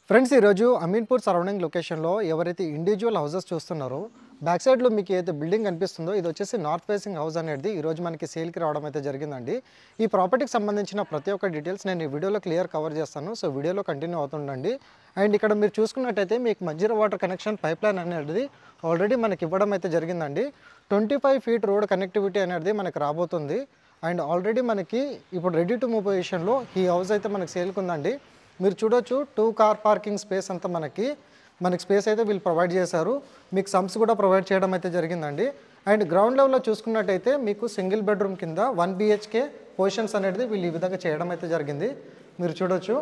friends ఈరోజు Ameenpur surrounding లొకేషన్లో ఎవరైతే ఇండివిజువల్ హౌసెస్ చూస్తున్నారో బ్యాక్ సైడ్లో మీకు ఏదైతే బిల్డింగ్ కనిపిస్తుందో ఇది వచ్చేసి నార్త్ ఫేసింగ్ హౌస్ అనేది ఈరోజు మనకి సేల్కి రావడం అయితే జరిగిందండి ఈ ప్రాపర్టీకి సంబంధించిన ప్రతి ఒక్క డీటెయిల్స్ నేను ఈ వీడియోలో క్లియర్ కవర్ చేస్తాను సో వీడియోలో కంటిన్యూ అవుతుండండి అండ్ ఇక్కడ మీరు చూసుకున్నట్టయితే మీకు Manjira water connection pipe line అనేది ఆల్రెడీ మనకి ఇవ్వడం అయితే జరిగిందండి twenty five feet road connectivity అనేది మనకి రాబోతుంది అండ్ ఆల్రెడీ మనకి ఇప్పుడు రెడీ టు మూవ్ పొజిషన్లో ఈ హౌస్ అయితే మనకి సేల్కి ఉందండి మీరు చూడొచ్చు టూ కార్ పార్కింగ్ స్పేస్ అంతా మనకి మనకి స్పేస్ అయితే వీళ్ళు ప్రొవైడ్ చేశారు మీకు సమ్స్ కూడా ప్రొవైడ్ చేయడం అయితే జరిగిందండి అండ్ గ్రౌండ్ లెవెల్లో చూసుకున్నట్టయితే మీకు సింగిల్ బెడ్రూమ్ కింద వన్ బిహెచ్కే పొజిషన్స్ అనేది వీళ్ళు ఈ విధంగా చేయడం అయితే జరిగింది మీరు చూడొచ్చు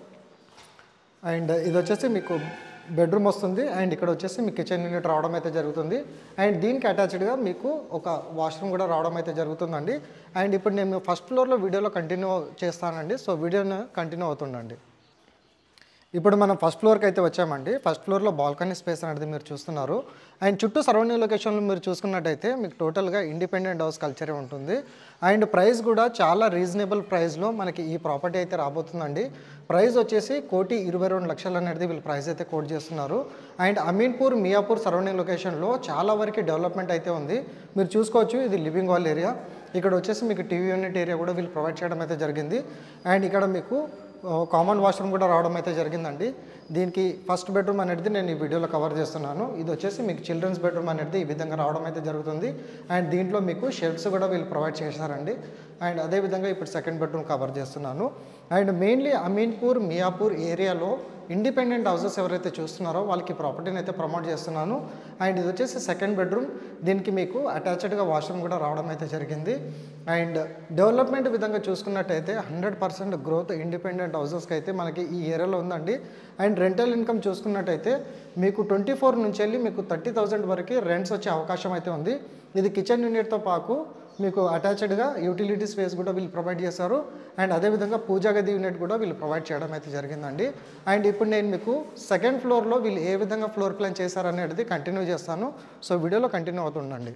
అండ్ ఇది వచ్చేసి మీకు బెడ్రూమ్ వస్తుంది అండ్ ఇక్కడ వచ్చేసి మీకు కిచెన్ యూనిట్ రావడం అయితే జరుగుతుంది అండ్ దీనికి అటాచ్డ్గా మీకు ఒక వాష్రూమ్ కూడా రావడం అయితే జరుగుతుందండి అండ్ ఇప్పుడు నేను ఫస్ట్ ఫ్లోర్లో వీడియోలో కంటిన్యూ చేస్తానండి సో వీడియోని కంటిన్యూ అవుతుండండి ఇప్పుడు మనం ఫస్ట్ ఫ్లోర్కి అయితే వచ్చామండి ఫస్ట్ ఫ్లోర్లో బాల్కనీ స్పేస్ అనేది మీరు చూస్తున్నారు అండ్ చుట్టూ సరౌండింగ్ లొకేషన్లో మీరు చూసుకున్నట్టయితే మీకు టోటల్గా ఇండిపెండెంట్ హౌస్ కల్చరే ఉంటుంది అండ్ ప్రైస్ కూడా చాలా రీజనబుల్ ప్రైస్లో మనకి ఈ ప్రాపర్టీ అయితే రాబోతుందండి ప్రైస్ వచ్చేసి కోటి ఇరవై రెండు లక్షలు అనేది వీళ్ళు ప్రైస్ అయితే కోట్ చేస్తున్నారు అండ్ అమీన్పూర్ మియాపూర్ సరౌండింగ్ లొకేషన్లో చాలా వరకు డెవలప్మెంట్ అయితే ఉంది మీరు చూసుకోవచ్చు ఇది లివింగ్ హాల్ ఏరియా ఇక్కడ వచ్చేసి మీకు టీవీ యూనిట్ ఏరియా కూడా వీళ్ళు ప్రొవైడ్ చేయడం అయితే జరిగింది అండ్ ఇక్కడ మీకు కామన్ వాష్రూమ్ కూడా రావడం అయితే జరిగిందండి దీనికి ఫస్ట్ బెడ్రూమ్ అనేది నేను ఈ వీడియోలో కవర్ చేస్తున్నాను ఇది వచ్చేసి మీకు చిల్డ్రన్స్ బెడ్రూమ్ అనేది ఈ విధంగా రావడం అయితే జరుగుతుంది అండ్ దీంట్లో మీకు షెల్ఫ్స్ కూడా వీళ్ళు ప్రొవైడ్ చేశారండి అండ్ అదేవిధంగా ఇప్పుడు సెకండ్ బెడ్రూమ్ కవర్ చేస్తున్నాను అండ్ మెయిన్లీ అమీన్పూర్ మియాపూర్ ఏరియాలో ఇండిపెండెంట్ హౌసెస్ ఎవరైతే చూస్తున్నారో వాళ్ళకి ప్రాపర్టీని అయితే ప్రమోట్ చేస్తున్నాను అండ్ ఇది వచ్చేసి సెకండ్ బెడ్రూమ్ దీనికి మీకు అటాచ్డ్గా వాష్రూమ్ కూడా రావడం అయితే జరిగింది అండ్ డెవలప్మెంట్ విధంగా చూసుకున్నట్టయితే హండ్రెడ్ పర్సెంట్ గ్రోత్ ఇండిపెండెంట్ హౌసెస్కి అయితే మనకి ఈ ఏరియాలో ఉందండి అండ్ రెంటల్ ఇన్కమ్ చూసుకున్నట్టయితే మీకు ట్వంటీ ఫోర్ నుంచి వెళ్ళి మీకు థర్టీ థౌజండ్ వరకు రెంట్స్ వచ్చే అవకాశం అయితే ఉంది ఇది కిచెన్ యూనిట్తో పాటు మీకు అటాచ్డ్గా యూటిలిటీ స్పేస్ కూడా వీళ్ళు ప్రొవైడ్ చేశారు అండ్ అదేవిధంగా పూజా గది యూనిట్ కూడా వీళ్ళు ప్రొవైడ్ చేయడం అయితే జరిగిందండి అండ్ ఇప్పుడు నేను మీకు సెకండ్ ఫ్లోర్లో వీళ్ళు ఏ విధంగా ఫ్లోర్ ప్లాన్ చేశారనేది కంటిన్యూ చేస్తాను సో వీడియోలో కంటిన్యూ అవుతుండండి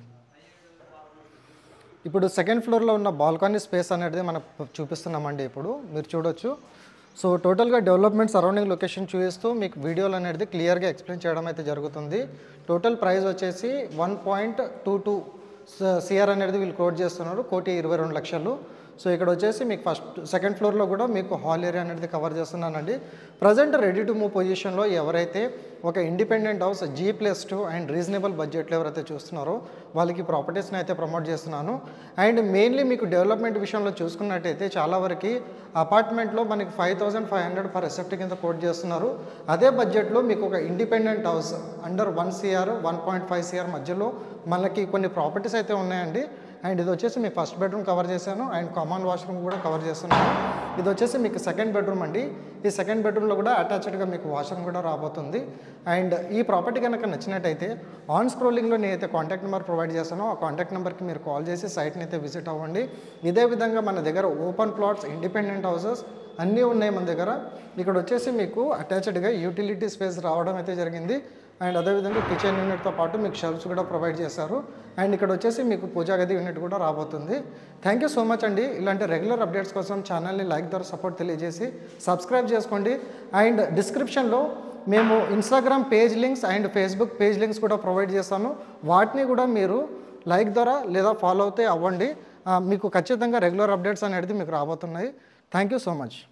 ఇప్పుడు సెకండ్ ఫ్లోర్లో ఉన్న బాల్కనీ స్పేస్ అనేది మనం చూపిస్తున్నామండి ఇప్పుడు మీరు చూడొచ్చు సో టోటల్గా డెవలప్మెంట్ సరౌండింగ్ లొకేషన్ చూపిస్తూ మీకు వీడియోలు అనేది క్లియర్గా ఎక్స్ప్లెయిన్ చేయడం అయితే జరుగుతుంది టోటల్ ప్రైస్ వచ్చేసి one point two two CR అనేది వీళ్ళు కోట్ చేస్తున్నారు కోటి ఇరవై రెండు లక్షలు సో ఇక్కడ వచ్చేసి మీకు ఫస్ట్ సెకండ్ ఫ్లోర్లో కూడా మీకు హాల్ ఏరియా అనేది కవర్ చేస్తున్నానండి ప్రజెంట్ రెడీ టు మూవ్ పొజిషన్లో ఎవరైతే ఒక independent house G plus two and reasonable బడ్జెట్లో ఎవరైతే చూస్తున్నారో వాళ్ళకి ప్రాపర్టీస్ని అయితే ప్రమోట్ చేస్తున్నాను అండ్ మెయిన్లీ మీకు డెవలప్మెంట్ విషయంలో చూసుకున్నట్టయితే చాలా వరకు అపార్ట్మెంట్లో మనకి five thousand five hundred per SFT కింద కోట్ చేస్తున్నారు అదే బడ్జెట్లో మీకు ఒక independent house under one CR one point five CR మధ్యలో మనకి కొన్ని ప్రాపర్టీస్ అయితే ఉన్నాయండి అండ్ ఇది వచ్చేసి మీ ఫస్ట్ బెడ్రూమ్ కవర్ చేశాను అండ్ కామన్ వాష్రూమ్ కూడా కవర్ చేస్తున్నాను ఇది వచ్చేసి మీకు సెకండ్ బెడ్రూమ్ అండి ఈ సెకండ్ బెడ్రూమ్లో కూడా అటాచ్డ్గా మీకు వాష్రూమ్ కూడా రాబోతుంది అండ్ ఈ ప్రాపర్టీ కనుక నచ్చినట్టయితే ఆన్ స్క్రోలింగ్లో నేనైతే కాంటాక్ట్ నెంబర్ ప్రొవైడ్ చేస్తానో ఆ కాంటాక్ట్ నెంబర్కి మీరు కాల్ చేసి సైట్ని అయితే విజిట్ అవ్వండి ఇదే విధంగా మన దగ్గర ఓపెన్ ప్లాట్స్ ఇండిపెండెంట్ హౌసెస్ అన్నీ ఉన్నాయి మన దగ్గర ఇక్కడ వచ్చేసి మీకు అటాచ్డ్గా యూటిలిటీ స్పేస్ రావడం అయితే జరిగింది అండ్ అదేవిధంగా కిచెన్ యూనిట్తో పాటు మీకు షెల్ఫ్స్ కూడా ప్రొవైడ్ చేశారు అండ్ ఇక్కడ వచ్చేసి మీకు పూజా గది యూనిట్ కూడా రాబోతుంది థ్యాంక్ యూ సో మచ్ అండి ఇలాంటి రెగ్యులర్ అప్డేట్స్ కోసం ఛానల్ని లైక్ ద్వారా సపోర్ట్ తెలియజేసి సబ్స్క్రైబ్ చేసుకోండి అండ్ డిస్క్రిప్షన్లో మేము Instagram page links and Facebook page links కూడా ప్రొవైడ్ చేస్తాను వాటిని కూడా మీరు లైక్ ద్వారా లేదా ఫాలో అవుతే అవ్వండి ఆ, మీకు ఖచ్చితంగా రెగ్యులర్ అప్డేట్స్ అనేది మీకు రాబోతున్నాయి థ్యాంక్ యూ సో మచ్